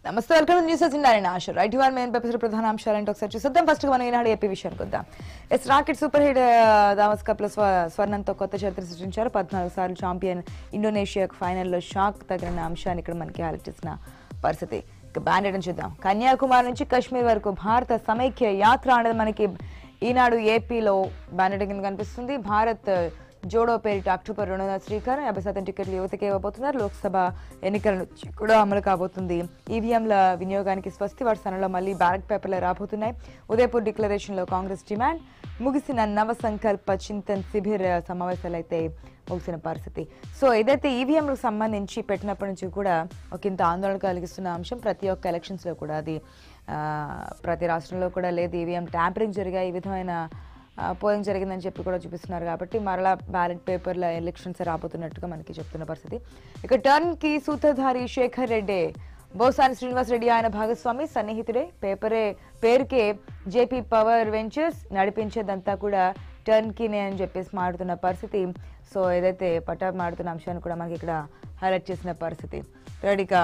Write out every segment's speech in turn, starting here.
నమస్తే welcome news వచ్చిందని ఆశ right ఇవాళ మేము పేపర్ ప్రధాన అంశాలంటే ఒకసారి చూద్దాం ఫస్ట్ మనం ఈనాడు ఏపీ విషయానికి వద్దాం yes rocket super hit Thomas cup లో స్వ- స్వర్ణంతో కొత్త చరిత్ర సృష్టించారు పద్నాలుగు సార్లు ఛాంపియన్ ఇండోనేషియాకు ఫైనల్లో షాక్ తగిన అంశాన్ని ఇక్కడ మనకి హైలైట్ చేసిన పరిస్థితి ఇక బ్యాండెడ్ అని చూద్దాం కన్యాకుమారి నుంచి కాశ్మీర్ వరకు భారత సమైక్య యాత్ర అనేది మనకి ఈనాడు ఏపీలో బ్యాండెడ్ కింద కనిపిస్తుంది భారత్ జోడో పేరిట అక్టోబర్ రెండున శ్రీకారం యాభై శాతం టికెట్లు యువతకే ఇవ్వబోతున్నారు లోక్సభ ఎన్నికల నుంచి కూడా అమలు కాబోతుంది ఈవీఎంల వినియోగానికి స్వస్తి వాటి స్థానంలో మళ్ళీ బ్యాలెట్ పేపర్లు రాబోతున్నాయి ఉదయపూర్ డిక్లరేషన్ లో కాంగ్రెస్ డిమాండ్ ముగిసిన నవ సంకల్ప చింతన్ శిబిర్ సమావేశాలు అయితే ముగిసిన పరిస్థితి సో ఏదైతే ఈవీఎంలకు సంబంధించి పెట్టినప్పటి నుంచి కూడా ఒక ఇంత ఆందోళన కలిగిస్తున్న అంశం ప్రతి ఒక్క ఎలక్షన్స్ లో కూడా అది ఆ, ప్రతి రాష్ట్రంలో కూడా లేదు ఈవీఎం ట్యాంపరింగ్ జరిగాయి ఈ విధమైన ఆ, పోలింగ్ జరిగిందని చెప్పి కూడా చూపిస్తున్నారు కాబట్టి మరలా బ్యాలెట్ పేపర్ల ఎలక్షన్స్ రాబోతున్నట్టుగా మనకి చెప్తున్న పరిస్థితి ఇక టర్న్ కి సూత్రధారి శేఖర్ రెడ్డి బోసాని శ్రీనివాస్ రెడ్డి ఆయన భాగస్వామి సన్నిహితుడే పేపరే పేరుకే జేపీ పవర్ వెంచర్స్ నడిపించేదంతా కూడా టర్న్ కినే అని చెప్పేసి మాడుతున్న పరిస్థితి సో ఏదైతే పట్టా మాడుతున్న అంశాన్ని కూడా మనకి ఇక్కడ హైలైట్ చేసిన పరిస్థితి రెడీగా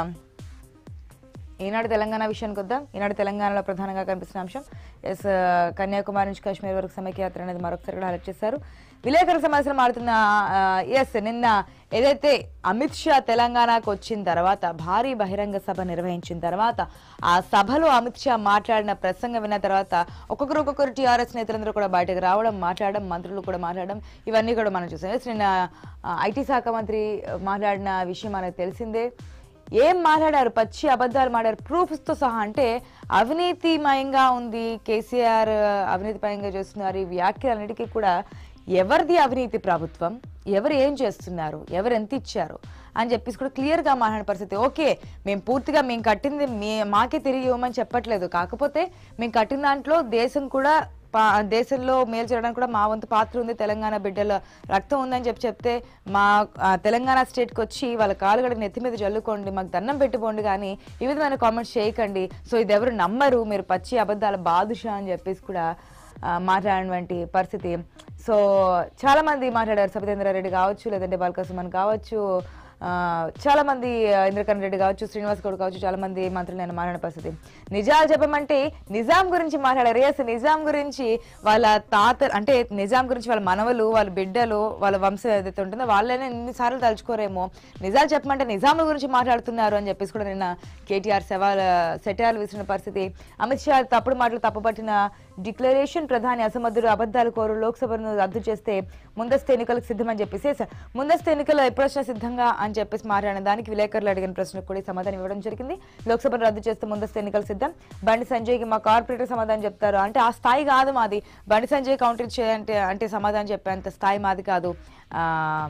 ఈనాడు తెలంగాణ విషయానికి వద్దాం ఈనాడు తెలంగాణలో ప్రధానంగా కనిపిస్తున్న అంశం ఎస్ కన్యాకుమారి నుంచి కాశ్మీర్ వరకు సమైక్య యాత్ర అనేది మరొకసారి కూడా హైలైట్ చేశారు విలేకరుల సమావేశం మాడుతున్న ఎస్ నిన్న ఏదైతే అమిత్ షా తెలంగాణకు వచ్చిన తర్వాత భారీ బహిరంగ సభ నిర్వహించిన తర్వాత ఆ సభలో అమిత్ షా మాట్లాడిన ప్రసంగం విన్న తర్వాత ఒక్కొక్కరు ఒక్కొక్కరు టీఆర్ఎస్ నేతలందరూ కూడా బయటకు రావడం మాట్లాడడం మంత్రులు కూడా మాట్లాడడం ఇవన్నీ కూడా మనం చూసాం ఎస్ నిన్న ఐటీ శాఖ మంత్రి మాట్లాడిన విషయం మనకు తెలిసిందే ఏం మాట్లాడారు పచ్చి అబద్ధాలు మాట్లాడారు ప్రూఫ్స్ తో సహా అంటే అవినీతిమయంగా ఉంది కేసీఆర్ అవినీతిమయంగా చేస్తున్నారు ఈ వ్యాఖ్యలన్నిటికీ కూడా ఎవరిది అవినీతి ప్రభుత్వం ఎవరు ఏం చేస్తున్నారు ఎవరు ఎంత ఇచ్చారు అని చెప్పేసి కూడా క్లియర్ గా మాట్లాడిన పరిస్థితి ఓకే మేము పూర్తిగా మేము కట్టింది మీ మాకే తిరిగి ఇవ్వమని చెప్పట్లేదు కాకపోతే మేము కట్టిన దాంట్లో దేశం కూడా పా- దేశంలో మేలు చేయడానికి కూడా మా వంతు పాత్ర ఉంది తెలంగాణ బిడ్డల రక్తం ఉందని చెప్పి చెప్తే మా ఆ, తెలంగాణ స్టేట్కి వచ్చి వాళ్ళ కాలుగడ నెత్తి మీద జల్లుకోండి మాకు దండం పెట్టిపోండి కానీ ఈ విధమైన కామెంట్స్ చేయకండి సో ఇది ఎవరు నమ్మరు మీరు పచ్చి అబద్ధాల బాదుషా అని చెప్పేసి కూడా ఆ, మాట్లాడినటువంటి పరిస్థితి సో చాలా మంది మాట్లాడారు సబితేంద్ర రెడ్డి కావచ్చు లేదంటే బాల్క సుమన్ కావచ్చు ఆ, చాలా మంది ఆ, ఇంద్రకరణ్ రెడ్డి కావచ్చు శ్రీనివాస్ గౌడ్ కావచ్చు చాలా మంది మంత్రులు నేను మాట్లాడిన పరిస్థితి నిజాలు చెప్పమంటే నిజాం గురించి మాట్లాడారు ఎస్ నిజాం గురించి వాళ్ళ తాత అంటే నిజాం గురించి వాళ్ళ మనవలు వాళ్ళ బిడ్డలు వాళ్ళ వంశం ఏదైతే ఉంటుందో వాళ్ళనే ఎన్నిసార్లు తలుచుకోరేమో నిజాలు చెప్పమంటే నిజాముల గురించి మాట్లాడుతున్నారు అని చెప్పేసి కూడా నిన్న కేటీఆర్ సవాల్ సెటార్లు విసిరిన పరిస్థితి అమిత్ షా తప్పుడు మాటలు తప్పుపట్టిన డిక్లరేషన్ ప్రధాని అసమర్థుడు అబద్ధాలు కోరు లోక్సభను రద్దు చేస్తే ముందస్తు ఎన్నికలకు సిద్ధమని చెప్పేసి "ఎస్, ముందస్తు ఎన్నికలు ఎప్పుడొచ్చినా సిద్ధంగా అని చెప్పేసి మాట్లాడిన దానికి విలేకరులు అడిగిన ప్రశ్నకు కూడా ఈ సమాధానం ఇవ్వడం జరిగింది లోక్సభను రద్దు చేస్తే ముందస్తు ఎన్నికలు సిద్ధం బండి సంజయ్కి మా కార్పొరేటర్ సమాధానం చెప్తారు అంటే ఆ స్థాయి కాదు మాది బండి సంజయ్ కౌంటర్ చేయంటే అంటే సమాధానం చెప్పేంత స్థాయి మాది కాదు ఆ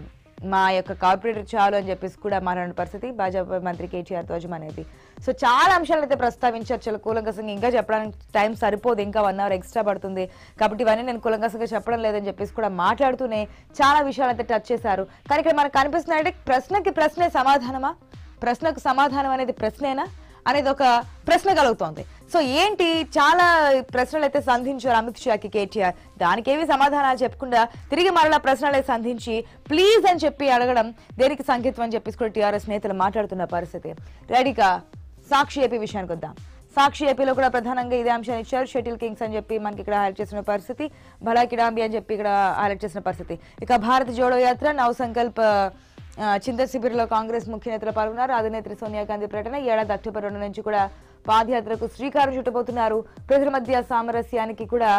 మా యొక్క కార్పొరేటర్ చాలు అని చెప్పేసి కూడా మాట్లాడిన పరిస్థితి భాజపా మంత్రి కేటీఆర్ ధ్వజం అనేది సో చాలా అంశాలు అయితే ప్రస్తావించారు చాలా కూలంకసంగా ఇంకా చెప్పడానికి టైం సరిపోదు ఇంకా వన్ అవర్ ఎక్స్ట్రా పడుతుంది కాబట్టి ఇవన్నీ నేను కూలంకసంగా చెప్పడం లేదని చెప్పేసి కూడా మాట్లాడుతూనే చాలా విషయాలు అయితే టచ్ చేశారు కానీ ఇక్కడ మనకు కనిపిస్తున్నాయంటే ప్రశ్నకి ప్రశ్నే సమాధానమా ప్రశ్నకు సమాధానం అనేది ప్రశ్నేనా అనేది ఒక ప్రశ్న కలుగుతోంది సో ఏంటి చాలా ప్రశ్నలు అయితే సంధించారు అమిత్ షాకి కేటీఆర్ దానికేవి సమాధానాలు చెప్పకుండా తిరిగి మరలా ప్రశ్నలే సంధించి ప్లీజ్ అని చెప్పి అడగడం దేనికి సంకేతం అని చెప్పేసి కూడా టీఆర్ఎస్ నేతలు మాట్లాడుతున్న పరిస్థితి రెడీగా సాక్షి ఏపీ విషయానికి వద్దాం సాక్షి ఏపీలో కూడా ప్రధానంగా ఇదే అంశాన్ని ఇచ్చారు షటిల్ కింగ్స్ అని చెప్పి మనకి ఇక్కడ హైలైట్ చేసిన పరిస్థితి భలా కిడాంబి అని చెప్పి ఇక్కడ హైలైట్ చేసిన పరిస్థితి ఇక భారత్ జోడో యాత్ర నవ సంకల్ప్ ఆ, చింత శిబిర్లో కాంగ్రెస్ ముఖ్య నేతలు పాల్గొన్నారు అధినేత్రి సోనియా గాంధీ ప్రకటన ఈ ఏడాది అక్టోబర్ రెండు నుంచి కూడా పాదయాత్రకు శ్రీకారం చుట్టబోతున్నారు ప్రజల మధ్య సామరస్యానికి కూడా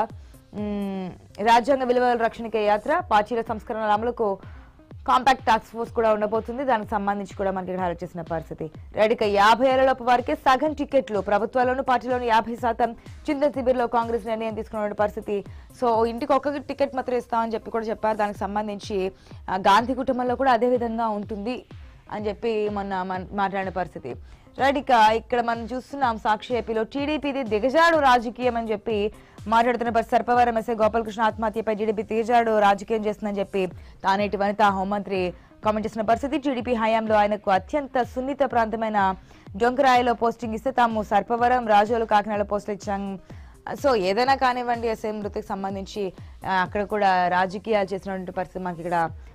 మ్, రాజ్యాంగ విలువల రక్షణకే యాత్ర పార్టీల సంస్కరణల అమలుకు కాంపాక్ట్ టాస్క్ ఫోర్స్ కూడా ఉండబోతుంది దానికి సంబంధించి కూడా మనకి ఇక్కడ హైలైట్ చేసిన పరిస్థితి రెడీగా యాభై ఏళ్లలోపు వారికి సగం టికెట్లు ప్రభుత్వాల్లోను పార్టీలోను యాభై శాతం చింత శిబిర్లో కాంగ్రెస్ నిర్ణయం తీసుకున్న పరిస్థితి సో ఇంటికి ఒక్క టికెట్ మాత్రం ఇస్తామని చెప్పి కూడా చెప్పారు దానికి సంబంధించి ఆ, గాంధీ కుటుంబంలో కూడా అదే విధంగా ఉంటుంది అని చెప్పి మొన్న మన- మాట్లాడిన పరిస్థితి రైట్ ఇక ఇక్కడ మనం చూస్తున్నాం సాక్షి ఏపీలో టీడీపీది దిగజాడు రాజకీయం అని చెప్పి మాట్లాడుతున్న పరిస్థితి సర్పవరం ఎస్ఐ గోపాలకృష్ణ ఆత్మహత్యపై టీడీపీ దిగజాడు రాజకీయం చేస్తుందని చెప్పి తానేటి వనిత హోంమంత్రి కామెంట్ చేసిన పరిస్థితి టీడీపీ హయాంలో ఆయనకు అత్యంత సున్నిత ప్రాంతమైన డొంకరాయిలో పోస్టింగ్ ఇస్తే తాము సర్పవరం రాజోలు కాకినాడలో పోస్టులు ఇచ్చాం సో ఏదైనా కానివ్వండి ఎస్ఐ మృతికి సంబంధించి ఆ, అక్కడ కూడా రాజకీయాలు చేసినటువంటి పరిస్థితి మనకి ఇక్కడ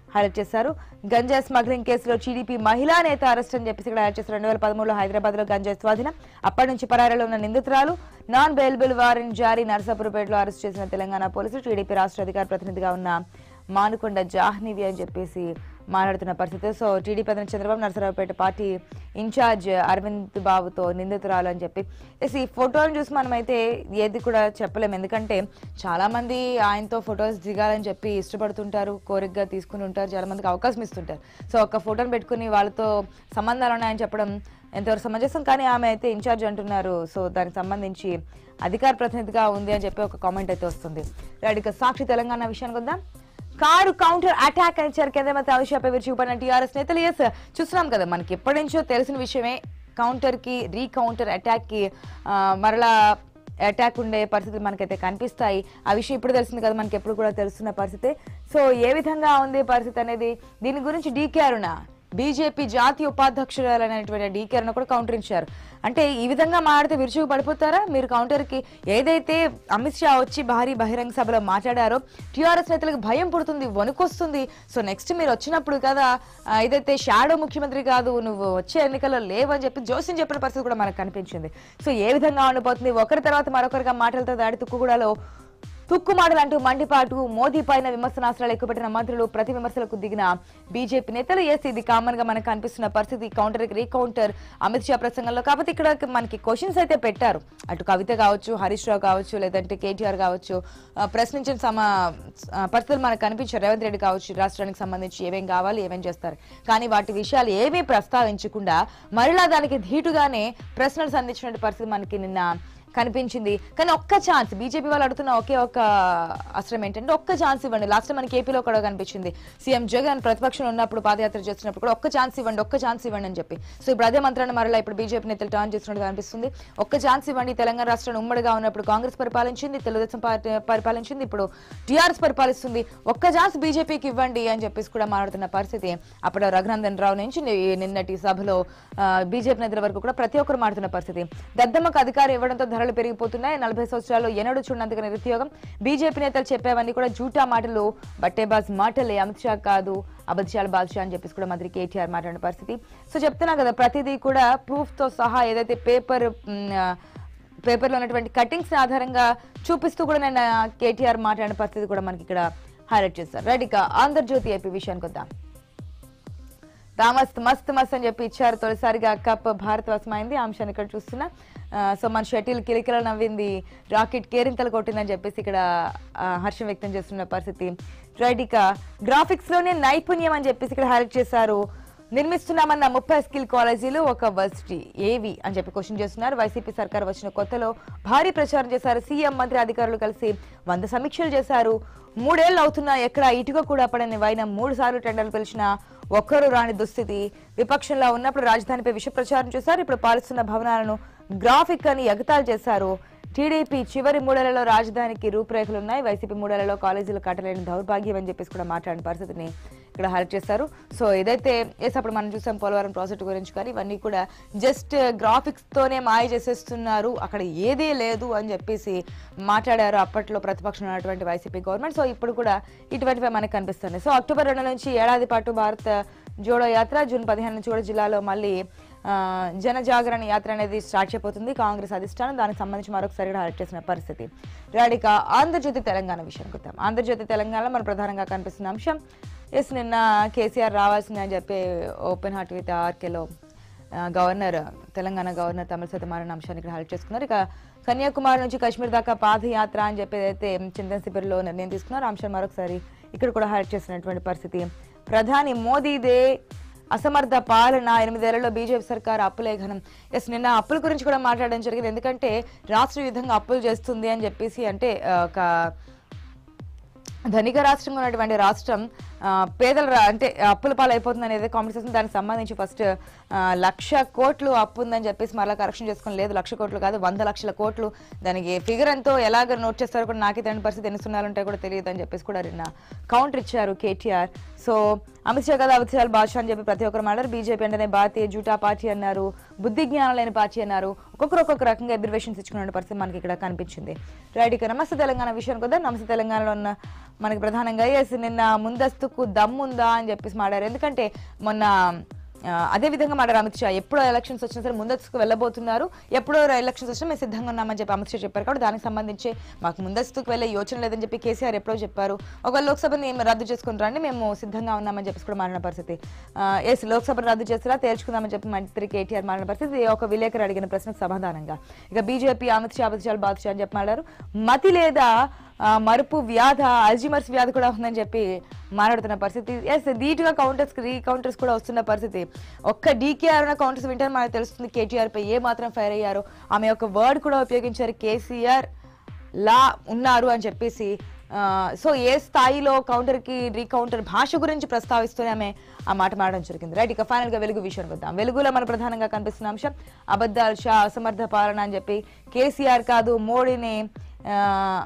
హైలైట్ చేశారు గంజాయి స్మగ్లింగ్ కేసులో టీడీపీ మహిళా నేత అరెస్ట్ అని చెప్పేసి ఇక్కడ హైలైట్ చేశారు రెండు వేల పదమూడులో హైదరాబాద్ లో గంజాయి స్వాధీనం అప్పటి నుంచి పరారీలో ఉన్న నిందితురాలు నాన్ బెయిలబుల్ వారెంట్ జారీ నర్సాపురపేటలో అరెస్ట్ చేసిన తెలంగాణ పోలీసులు టీడీపీ రాష్ట్ర అధికార ప్రతినిధిగా ఉన్న మానుకొండ జాహ్నవి అని చెప్పేసి మాట్లాడుతున్న పరిస్థితి సో టీడీపీ అధినేత చంద్రబాబు నరసరావుపేట పార్టీ ఇన్ఛార్జ్ అరవింద్ బాబుతో నిందితురాలు అని చెప్పి ఎస్ ఈ ఫోటోలను చూసి మనమైతే ఏది కూడా చెప్పలేము ఎందుకంటే చాలా మంది ఆయనతో ఫొటోస్ దిగాలని చెప్పి ఇష్టపడుతుంటారు కోరికగా తీసుకుని ఉంటారు చాలా మందికి అవకాశం ఇస్తుంటారు సో ఒక ఫోటోని పెట్టుకుని వాళ్ళతో సంబంధాలు ఉన్నాయని చెప్పడం ఎంతవరకు సమంజసం కానీ ఆమె అయితే ఇన్ఛార్జ్ అంటున్నారు సో దానికి సంబంధించి అధికార ప్రతినిధిగా ఉంది అని చెప్పి ఒక కామెంట్ అయితే వస్తుంది రైట్ ఇక సాక్షి తెలంగాణ విషయానికి వద్దాం కారు కౌంటర్ అటాక్ అని ఇచ్చారు కేంద్ర మంత్రి అమిత్ షాపై విరుచుకుపడిన టీఆర్ఎస్ నేతలు ఎస్ చూస్తున్నాం కదా మనకి ఎప్పటి నుంచో తెలిసిన విషయమే కౌంటర్ కి రీకౌంటర్ అటాక్ కి ఆ, మరలా అటాక్ ఉండే పరిస్థితులు మనకైతే కనిపిస్తాయి ఆ విషయం ఇప్పుడు తెలిసింది కదా మనకి ఎప్పుడు కూడా తెలుస్తున్న పరిస్థితి సో ఏ విధంగా ఉంది పరిస్థితి అనేది దీని గురించి డీకే అరుణ బీజేపీ జాతీయ ఉపాధ్యక్షురాలైనటువంటి డీకే అరుణ కూడా కౌంటర్ ఇచ్చారు అంటే ఈ విధంగా మాట్లాడితే విరుచుకు పడిపోతారా మీరు కౌంటర్ కి ఏదైతే అమిత్ షా వచ్చి భారీ బహిరంగ సభలో మాట్లాడారో టీఆర్ఎస్ నేతలకు భయం పుడుతుంది వణుకొస్తుంది సో నెక్స్ట్ మీరు వచ్చినప్పుడు కదా ఆ, ఏదైతే షాడో ముఖ్యమంత్రి కాదు నువ్వు వచ్చే ఎన్నికల్లో లేవని చెప్పి జోస్యం చెప్పిన పరిస్థితి కూడా మనకు కనిపించింది సో ఏ విధంగా ఉండిపోతుంది ఒకరి తర్వాత మరొకరిగా మాటలతో దాడి తుక్కుగూడలో తుక్కుమాటలంటూ మండిపాటు మోదీ పైన విమర్శనాస్త్రాలు ఎక్కుపెట్టిన మంత్రులు ప్రతి విమర్శలకు దిగిన బీజేపీ నేతలు ఎస్ ఇది కామన్ గా మనకు కనిపిస్తున్న పరిస్థితి కౌంటర్ రీకౌంటర్ అమిత్ షా ప్రసంగంలో కాబట్టి ఇక్కడ మనకి క్వశ్చన్స్ అయితే పెట్టారు అటు కవిత కావచ్చు హరీష్ రావు కావచ్చు లేదంటే కేటీఆర్ కావచ్చు ఆ, ప్రశ్నించిన సమ ఆ, పరిస్థితులు మనకు కనిపించారు రేవంత్ రెడ్డి కావచ్చు రాష్ట్రానికి సంబంధించి ఏమేం కావాలి ఏమేం చేస్తారు కానీ వాటి విషయాలు ఏమీ ప్రస్తావించకుండా మరలా దానికి ధీటుగానే ప్రశ్నలు సంధించినటువంటి పరిస్థితి మనకి నిన్న కనిపించింది కానీ ఒక్క ఛాన్స్ బీజేపీ వాళ్ళు అడుగుతున్న ఒకే ఒక అస్త్రం ఏంటంటే ఒక్క ఛాన్స్ ఇవ్వండి లాస్ట్ టైం మనకి ఏపీలో కూడా కనిపించింది సీఎం జగన్ ప్రతిపక్షంలో ఉన్నప్పుడు పాదయాత్ర చేస్తున్నప్పుడు కూడా ఒక్క ఛాన్స్ ఇవ్వండి ఒక్క ఛాన్స్ ఇవ్వండి అని చెప్పి సో ఇప్పుడు అదే మంత్రాన్ని మరలా ఇప్పుడు బీజేపీ నేతలు టర్న్ చేస్తున్నట్టు కనిపిస్తుంది ఒక్క ఛాన్స్ ఇవ్వండి తెలంగాణ రాష్ట్రాన్ని ఉమ్మడిగా ఉన్నప్పుడు కాంగ్రెస్ పరిపాలించింది తెలుగుదేశం పార్టీ పరిపాలించింది ఇప్పుడు టీఆర్ఎస్ పరిపాలిస్తుంది ఒక్క ఛాన్స్ బీజేపీకి ఇవ్వండి అని చెప్పేసి కూడా మాట్లాడుతున్న పరిస్థితి అప్పుడు రఘునందన్ రావు నుంచి ని- నిన్నటి సభలో బీజేపీ నేతల వరకు కూడా ప్రతి ఒక్కరు మాట్లాడుతున్న పరిస్థితి దద్దమ్మకు అధికారం ఇవ్వడంతో ధరలు పెరిగిపోతున్నాయి నలభై సంవత్సరాల్లో ఎన్నడూ చూడనంతగా నిరుద్యోగం బీజేపీ నేతలు చెప్పేవన్నీ కూడా జూటా మాటలు బట్టేబాజ్ మాటలే అమిత్ షా కాదు అబద్ధాలు బాద్షా అని చెప్పేసి కూడా మంత్రి కేటీఆర్ మాట్లాడిన పరిస్థితి సో చెప్తున్నా కదా ప్రతిదీ కూడా ప్రూఫ్ తో సహా ఏదైతే పేపర్ పేపర్లో ఉన్నటువంటి కటింగ్స్ ఆధారంగా చూపిస్తూ కూడా నేను కేటీఆర్ మాట్లాడిన పరిస్థితి కూడా మనకి ఇక్కడ హైలైట్ చేస్తారు రైట్ ఇక ఆంధ్రజ్యోతి ఏపీ విషయానికి వద్దాం రామస్త్ మస్త్ మస్త్ అని చెప్పి ఇచ్చారు తొలిసారిగా కప్ భారత్ వశమైంది ఆ అంశాన్ని ఇక్కడ చూస్తున్నా ఆ, సో మన షటిల్ కిలికిల నవ్వింది రాకెట్ కేరింతలు కొట్టిందని చెప్పేసి ఇక్కడ ఆ, హర్షం వ్యక్తం చేస్తున్న పరిస్థితి రైట్ ఇక గ్రాఫిక్స్ లోనే నైపుణ్యం అని చెప్పేసి ఇక్కడ హైలైట్ చేశారు నిర్మిస్తున్నామన్న ముప్పై స్కిల్ కాలేజీలు ఒక వర్సిటీ ఏవి అని చెప్పి క్వశ్చన్ చేస్తున్నారు వైసీపీ సర్కార్ వచ్చిన కొత్తలో భారీ ప్రచారం చేశారు సీఎం మంత్రి అధికారులు కలిసి వంద సమీక్షలు చేశారు మూడేళ్లు అవుతున్నా ఎక్కడ ఇటుక కూడా పడని వైనం మూడు సార్లు టెండర్లు పిలిచిన ఒక్కరు రాని దుస్థితి విపక్షంలో ఉన్నప్పుడు రాజధానిపై విష ప్రచారం చేశారు ఇప్పుడు పాలిస్తున్న భవనాలను గ్రాఫిక్ అని ఎగతాళి చేశారు టీడీపీ చివరి మూడేళ్లలో రాజధానికి రూపురేఖలున్నాయి వైసీపీ మూడేళ్లలో కాలేజీలు కట్టలేని దౌర్భాగ్యం అని చెప్పేసి కూడా మాట్లాడిన పరిస్థితిని ఇక్కడ హైలైట్ చేస్తారు సో ఏదైతే ఎస్ అప్పుడు మనం చూసాం పోలవరం ప్రాజెక్ట్ గురించి కానీ ఇవన్నీ కూడా జస్ట్ గ్రాఫిక్స్ తోనే మాయ చేసేస్తున్నారు అక్కడ ఏదీ లేదు అని చెప్పేసి మాట్లాడారు అప్పట్లో ప్రతిపక్షం ఉన్నటువంటి వైసీపీ గవర్నమెంట్ సో ఇప్పుడు కూడా ఇటువంటివే మనకు కనిపిస్తుంది సో అక్టోబర్ రెండు నుంచి ఏడాది పాటు భారత్ జోడో యాత్ర జూన్ పదిహేను నుంచి కూడా జిల్లాలో మళ్ళీ ఆ, జన జాగరణ యాత్ర అనేది స్టార్ట్ చేయబోతుంది కాంగ్రెస్ అధిష్టానం దానికి సంబంధించి మరొకసారి కూడా హైలైట్ చేసిన పరిస్థితి రాడిక ఆంధ్రజ్యోతి తెలంగాణ విషయానికి వద్దాం ఆంధ్రజ్యోతి తెలంగాణలో మన ప్రధానంగా కనిపిస్తున్న అంశం ఎస్ నిన్న కేసీఆర్ రావాల్సింది అని చెప్పి ఓపెన్ హార్ట్ విత్ ఆర్కేలో ఆ, గవర్నర్ తెలంగాణ గవర్నర్ తమిళసతి మారిన అంశాన్ని ఇక్కడ హైలైట్ చేసుకున్నారు ఇక కన్యాకుమారి నుంచి కాశ్మీర్ దాకా పాదయాత్ర అని చెప్పి ఏదైతే చింతన్ శిబిర్లో నిర్ణయం తీసుకున్నారో ఆ అంశం మరొకసారి ఇక్కడ కూడా హైలైట్ చేసినటువంటి పరిస్థితి ప్రధాని మోదీదే అసమర్థ పాలన ఎనిమిదేళ్లలో బీజేపీ సర్కార్ అప్పులే ఘనం ఎస్ నిన్న అప్పుల గురించి కూడా మాట్లాడడం జరిగింది ఎందుకంటే రాష్ట్ర ఈ విధంగా అప్పులు చేస్తుంది అని చెప్పేసి అంటే ఆ, ఒక ధనిక రాష్ట్రంగా ఉన్నటువంటి రాష్ట్రం ఆ, పేదల రా- అంటే అప్పుల పాలైపోతుంది అనేది కామెంట్స్ వస్తుంది దానికి సంబంధించి ఫస్ట్ ఆ, లక్ష కోట్లు అప్పు ఉందని చెప్పేసి మరలా కరెక్షన్ చేసుకుని లేదు లక్ష కోట్లు కాదు వంద లక్షల కోట్లు దానికి ఫిగర్ ఎంతో ఎలాగ నోట్ చేస్తారో కూడా నాకే తెలియని పరిస్థితి ఎన్ని సున్నాలు ఉంటాయో కూడా తెలియదు అని చెప్పేసి కూడా నిన్న కౌంటర్ ఇచ్చారు కేటీఆర్ సో అమిత్ షా కదా అమిత్ షా భాష అని చెప్పి ప్రతి ఒక్కరు మాట్లాడారు బీజేపీ అంటేనే భారతీయ జూటా పార్టీ అన్నారు బుద్ధి జ్ఞానం లేని పార్టీ అన్నారు ఒక్కొక్కరు ఒక్కొక్క రకంగా ఎబ్రివేషన్స్ ఇచ్చుకున్న పరిస్థితి మనకి ఇక్కడ కనిపించింది రైట్ ఇక నమస్తే తెలంగాణ విషయానికి వద్దాం నమస్తే తెలంగాణలో ఉన్న మనకి ప్రధానంగా ఎస్ నిన్న ముందస్తుకు దమ్ముందా అని చెప్పేసి మాట్లాడారు ఎందుకంటే మొన్న ఆ, అదే విధంగా మాట అమిత్ షా ఎప్పుడో ఎలక్షన్స్ వచ్చినా సరే ముందస్తుకు వెళ్ళబోతున్నారు ఎప్పుడో ఎలక్షన్స్ వచ్చినా మేము సిద్ధంగా ఉన్నామని చెప్పి అమిత్ షా చెప్పారు కాబట్టి దానికి సంబంధించి మాకు ముందస్తుకు వెళ్ళే యోచన లేదని చెప్పి కేసీఆర్ ఎప్పుడో చెప్పారు ఒకవేళ లోక్సభని ఏం రద్దు చేసుకుని రండి మేము సిద్ధంగా ఉన్నామని చెప్పేసి కూడా మారిన పరిస్థితి ఎస్ లోక్సభ రద్దు చేస్తారా తేల్చుకుందామని చెప్పి మంత్రి కేటీఆర్ మారిన పరిస్థితి ఒక విలేకరు అడిగిన ప్రశ్నకు సమాధానంగా ఇక బీజేపీ అమిత్ షా అమిత్ షా బాద్ షా అని చెప్పి మాట్లాడారు మతి లేదా ఆ, మరుపు వ్యాధ అల్జిమర్స్ వ్యాధి కూడా ఉందని చెప్పి మాట్లాడుతున్న పరిస్థితి ఎస్ ధీటుగా కౌంటర్స్ రీ కౌంటర్స్ కూడా వస్తున్న పరిస్థితి ఒక్క డీకేఆర్ కౌంటర్స్ వింటే మనకు తెలుస్తుంది కేటీఆర్ పై ఏ మాత్రం ఫైర్ అయ్యారో ఆమె యొక్క వర్డ్ కూడా ఉపయోగించారు కేసీఆర్ లా ఉన్నారు అని చెప్పేసి ఆ, సో ఏ స్థాయిలో కౌంటర్ కి రీకౌంటర్ భాష గురించి ప్రస్తావిస్తూనే ఆమె ఆ మాట మాడడం జరిగింది రైట్ ఇక ఫైనల్ గా వెలుగు విషయానికి వద్దాం వెలుగులో మన ప్రధానంగా కనిపిస్తున్న అంశం అబద్ధాలు షా అసమర్థ పాలన అని చెప్పి కేసీఆర్ కాదు మోడీని ఆ,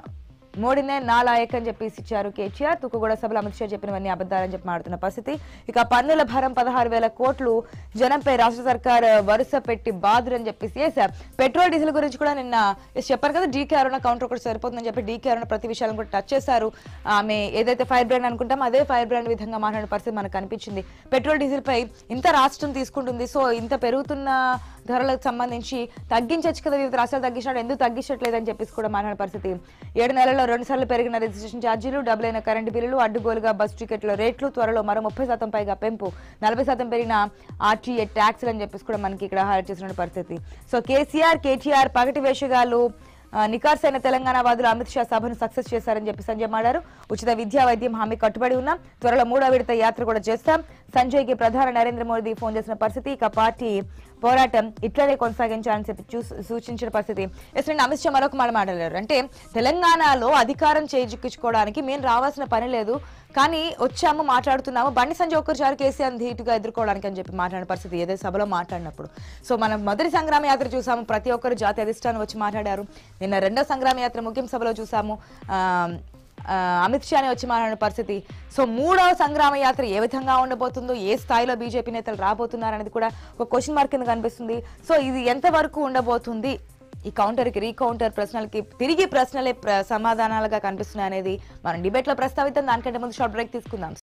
మోడీనే నాలాయక్ అని చెప్పేసి ఇచ్చారు కేసీఆర్ తుక్కుగూడ సభలో అమిత్ షా చెప్పినవన్నీ అబద్ధాలని చెప్పి మాడుతున్న పరిస్థితి ఇక పన్నుల భారం పదహారు వేల కోట్లు జనంపై రాష్ట్ర సర్కార్ వరుస పెట్టి బాదురని చెప్పేసి ఎస్ పెట్రోల్ డీజిల్ గురించి కూడా నిన్న ఎస్ చెప్పారు కదా డీకే అరుణ కౌంటర్ ఒకటి సరిపోతుందని చెప్పి డీకే అరుణ ప్రతి విషయాలను కూడా టచ్ చేశారు ఆమె ఏదైతే ఫైర్ బ్రాండ్ అనుకుంటామో అదే ఫైర్ బ్రాండ్ విధంగా మాట్లాడిన పరిస్థితి మనకు కనిపించింది పెట్రోల్ డీజిల్ పై ఇంత రాష్ట్రం తీసుకుంటుంది సో ఇంత పెరుగుతున్న ధరలకు సంబంధించి తగ్గించచ్చు కదా వివిధ రాష్ట్రాలు తగ్గించినాడు ఎందుకు తగ్గించట్లేదని చెప్పేసి కూడా మాట్లాడిన పరిస్థితి ఏడు నెలల్లో రెండు సార్లు పెరిగిన రిజిస్ట్రేషన్ ఛార్జీలు డబుల్ అయిన కరెంటు బిల్లులు అడ్డుగోలుగా బస్ టికెట్ల రేట్లు త్వరలో మరో ముప్పై శాతం పైగా పెంపు నలభై శాతం పెరిగిన ఆర్టీఏ ట్యాక్స్లు అని చెప్పేసి కూడా మనకి ఇక్కడ హైలైట్ చేసిన పరిస్థితి సో కేసీఆర్ కేటీఆర్ పగటి వేషగాలు ఆ, నికార్సైన తెలంగాణ వాదులు అమిత్ షా సభను సక్సెస్ చేశారని చెప్పి సంజయ్ మాడారు ఉచిత విద్యా వైద్యం హామీ కట్టుబడి ఉన్నాం త్వరలో మూడో విడత యాత్ర కూడా చేస్తాం సంజయ్ కి ప్రధాని నరేంద్ర మోదీ ఫోన్ చేసిన పరిస్థితి ఇక పార్టీ పోరాటం ఇట్లనే కొనసాగించాలని చెప్పి చూ- సూచించిన పరిస్థితి ఎస్ నేను అమిత్ షా మరొక మాట మాట్లాడారు అంటే తెలంగాణలో అధికారం చేజిక్కించుకోవడానికి మేము రావాల్సిన పని లేదు కానీ వచ్చాము మాట్లాడుతున్నాము బండి సంజయ్ ఒక్కసారి కేసీఆర్ ధీటుగా ఎదుర్కోవడానికి అని చెప్పి మాట్లాడిన పరిస్థితి ఏదో సభలో మాట్లాడినప్పుడు సో మనం మొదటి సంగ్రామ యాత్ర చూసాము ప్రతి ఒక్కరు జాతీయ అధిష్టానం వచ్చి మాట్లాడారు నిన్న రెండో సంగ్రామ యాత్ర ముఖ్యం సభలో చూసాము ఆ, ఆ, అమిత్ షాని వచ్చి మాట్లాడిన పరిస్థితి సో మూడవ సంగ్రామ యాత్ర ఏ విధంగా ఉండబోతుందో ఏ స్థాయిలో బీజేపీ నేతలు రాబోతున్నారు అనేది కూడా ఒక క్వశ్చన్ మార్క్ కింద కనిపిస్తుంది సో ఇది ఎంతవరకు ఉండబోతుంది ఈ కౌంటర్కి రీకౌంటర్ ప్రశ్నలకి తిరిగి ప్రశ్నలే ప్ర- సమాధానాలుగా కనిపిస్తున్నాయి అనేది మనం డిబేట్లో ప్రస్తావిద్దాం దానికంటే ముందు షార్ట్ బ్రేక్ తీసుకుందాం